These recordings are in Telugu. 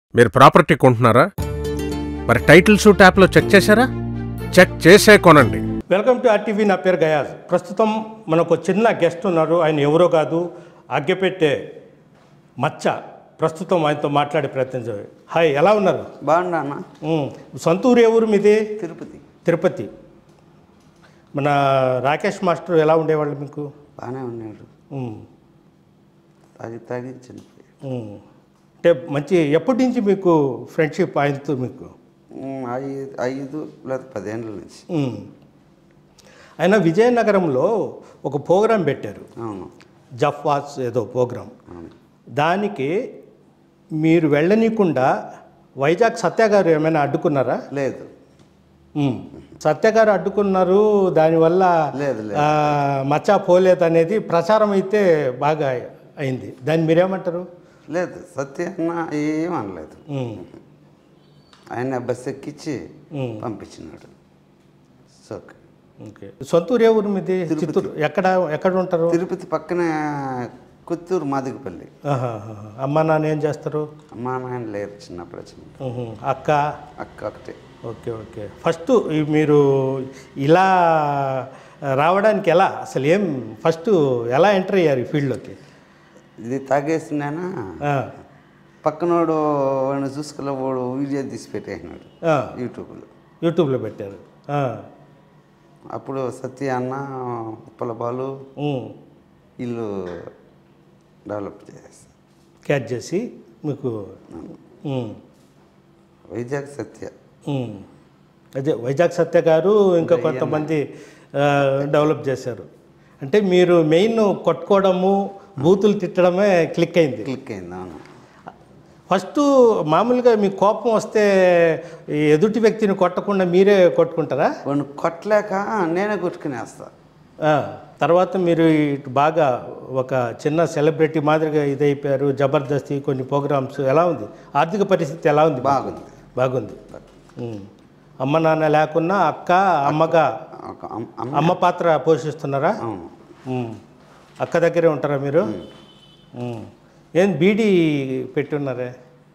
మీరు ప్రాపర్టీ కొంటున్నారా మరి టైటిల్ షూట్ యాప్లో చెక్ చేశారా చెక్ చేసే కొనండి వెల్కమ్ టు ఆర్టీవీ నా పేరు గయాజ్ ప్రస్తుతం మనకు ఒక చిన్న గెస్ట్ ఉన్నారు ఆయన ఎవరో కాదు అగ్గెపెట్టే మచ్చ ప్రస్తుతం ఆయనతో మాట్లాడే ప్రయత్నం చేయాలి హాయ్ ఎలా ఉన్నారు బాగున్నా అన్న ఉమ్, సొంత ఊరు ఏ ఊరు మీది తిరుపతి తిరుపతి మన రాకేష్ మాస్టర్ ఎలా ఉండేవాళ్ళు మీకు బాగానే ఉన్నాడు ఉమ్, తాగి తాగి చనిపోయాడు ఉమ్. అంటే మంచి ఎప్పటి నుంచి మీకు ఫ్రెండ్షిప్ ఆయనతో మీకు ఉమ్, ఐదు ఐదు లేదా పదేళ్ళ నుంచి ఉమ్. ఆయన విజయనగరంలో ఒక ప్రోగ్రాం పెట్టారు అవును జఫ్వాస్ ఏదో ప్రోగ్రాం అవును దానికి మీరు వెళ్ళనీయకుండా వైజాగ్ సత్య గారు ఏమైనా అడ్డుకున్నారా లేదు ఉమ్. సత్య గారు అడ్డుకున్నారు దానివల్ల లేదు, లేదు. ఆ, మచ్చా పోలేదు అనేది ప్రచారం అయితే బాగా అయింది దాన్ని మీరేమంటారు లేదు సత్య అన్న ఏం అనలేదు ఉమ్. ఆయన బస్ ఎక్కించి ఉమ్. పంపించినాడు సో ఓకే. ఓకే సొంత ఊరు ఏ ఊరు మీది చిత్తూరు ఎక్కడ ఎక్కడ ఉంటారు తిరుపతి పక్కనే కొత్తూరు మాదిగపల్లి ఆహాహా. అమ్మ నాన్న ఏం చేస్తారు అమ్మా నాయన లేరు చిన్నప్పుడు వచ్చిన ఉహు. అక్క అక్క ఒకటే ఓకే ఓకే ఫస్ట్ ఈ మీరు ఇలా రావడానికి ఎలా అసలు ఏం ఫస్ట్ ఎలా ఎంటర్ అయ్యారు ఈ ఫీల్డ్లోకి ఇది తాగేసినానా పక్కనోడు వాడిని చూసుకున్న వాడు వీడియో తీసి పెట్టేసినాడు యూట్యూబ్లో యూట్యూబ్లో పెట్టారు ఆ. అప్పుడు సత్య అన్న ఉప్పల బాలు ఉమ్. వీళ్ళు డెవలప్ చేస్తారు క్యాచ్ చేసి మీకు ఉమ్. వైజాగ్ సత్య ఉమ్. అదే వైజాగ్ సత్య గారు ఇంకా కొంతమంది ఆ, డెవలప్ చేశారు అంటే మీరు మెయిన్ కొట్టుకోవడము బూతులు తిట్టడమే క్లిక్ అయింది క్లిక్ అయింది అవును ఫస్ట్ మామూలుగా మీకు కోపం వస్తే ఈ ఎదుటి వ్యక్తిని కొట్టకుండా మీరే కొట్టుకుంటారా వాడిని కొట్టలేక నేనే కొట్టుకునేస్తా ఆ, తర్వాత మీరు ఇటు బాగా ఒక చిన్న సెలబ్రిటీ మాదిరిగా ఇదైపోయారు జబర్దస్తి కొన్ని ప్రోగ్రామ్స్ ఎలా ఉంది ఆర్థిక పరిస్థితి ఎలా ఉంది బాగుంది బాగుంది ఉమ్. అమ్మ నాన్న లేకున్నా అక్క అమ్మగా ఒక అమ్- అమ్మ అమ్మ పాత్ర పోషిస్తున్నారా అవును ఉమ్. అక్క దగ్గరే ఉంటారా మీరు ఉమ్. ఏం బీడీ పెట్టున్నారే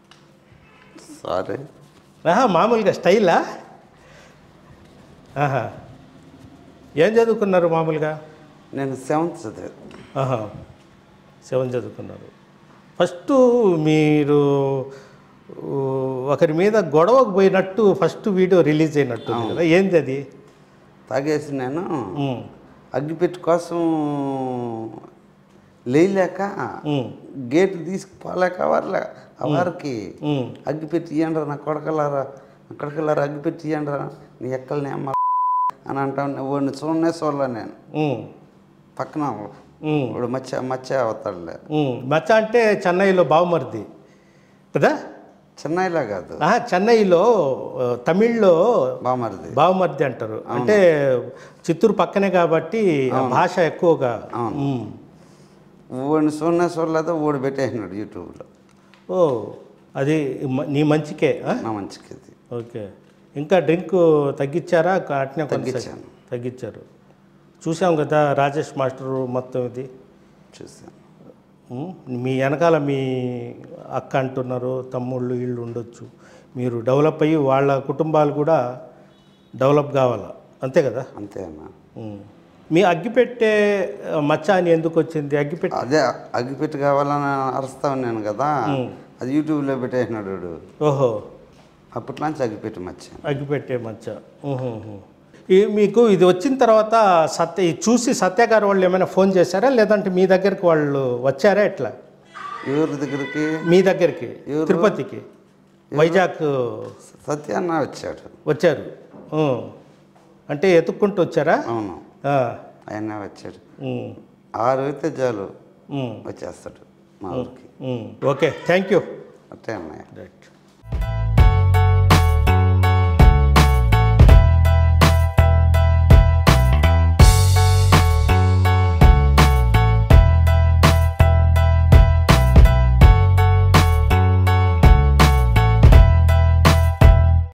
సారీ ఆహా మామూలుగా స్టైలా ఆహా ఏం చదువుకున్నారు మామూలుగా నేను సెవెంత్ చదివాను ఆహా సెవెన్ చదువుకున్నారు ఫస్ట్ మీరు ఊ, ఒకరి మీద గొడవకు పోయినట్టు ఫస్ట్ వీడియో రిలీజ్ అయినట్టు ఉంది కదా ఏంది అది తాగేసి నేను ఉమ్, అగ్గిపెట్టి కోసం లేయలేక ఉమ్, గేట్ తీసుకుపోలేక అవర్లే అవారికి ఉమ్. అగ్గిపెట్టి ఇయ్యండ్రా నా కొడకలారా నా కొడకలారా అగ్గిపెట్టి ఇయ్యండ్రా నీ ఎక్కల్ని అమ్మ అని అంటాను వాడిని చూడనే చూడలే నేను ఉమ్, పక్కన ఉమ్, వాడు మచ్చ మచ్చ అవుతాడులే ఉమ్. మచ్చ అంటే చెన్నైలో బావమరిది కదా చెన్నైలో కాదు ఆహా, చెన్నైలో ఆ, తమిళ్లో బామరిది బావమరిది అంటారు అంటే చిత్తూరు పక్కనే కాబట్టి ఆ భాష ఎక్కువగా ఉమ్. వాడిని చూడనే చూడలేదు ఓడి పెట్టేసినాడు యూట్యూబ్లో ఓ అది మ- నీ మంచికే ఆ? నా మంచికి ఇది ఓకే ఇంకా డ్రింక్ తగ్గించారా అట్నే కొనసాగి- తగ్గించాను. తగ్గించారు చూసాం కదా రాజేష్ మాస్టర్ మొత్తం ఇది చూసాను ఉమ్, మీ వెనకాల మీ అక్క అంటున్నారు తమ్ముళ్ళు వీళ్ళు ఉండొచ్చు మీరు డెవలప్ అయ్యి వాళ్ళ కుటుంబాలు కూడా డెవలప్ కావాలా అంతే కదా అంతే అన్న ఉమ్. మీ అగ్గిపెట్టే ఆ, మచ్చ అని ఎందుకు వచ్చింది అగ్గిపెట్టే అదే అగ్గిపెట్టి కావాలని అరుస్తా ఉన్నాను కదా అది యూట్యూబ్లో పెట్టేసినాడు వాడు ఓహో అప్పట్లోంచి అగ్గిపెట్టి మర్చాను అగ్గిపెట్టే మచ్చ ఊహు, ఊహు. ఈ మీకు ఇది వచ్చిన తర్వాత సత్య ఇది చూసి సత్య గారు వాళ్ళు ఏమైనా ఫోన్ చేశారా లేదంటే మీ దగ్గరికి వాళ్ళు వచ్చారా ఎట్లా ఎవరి దగ్గరికి మీ దగ్గరికి ఎవరు? తిరుపతికి వైజాగ్ సత్య అన్న వచ్చాడు వచ్చారు ఊ. అంటే ఎత్తుక్కుంటూ వచ్చారా అవును ఆ. ఆయన వచ్చాడు ఉమ్. ఆరు అయితే చాలు ఉమ్. వచ్చేస్తాడు మా ఊరికి ఉమ్. ఓకే థ్యాంక్ యూ అట్టే అన్నయ్య రైట్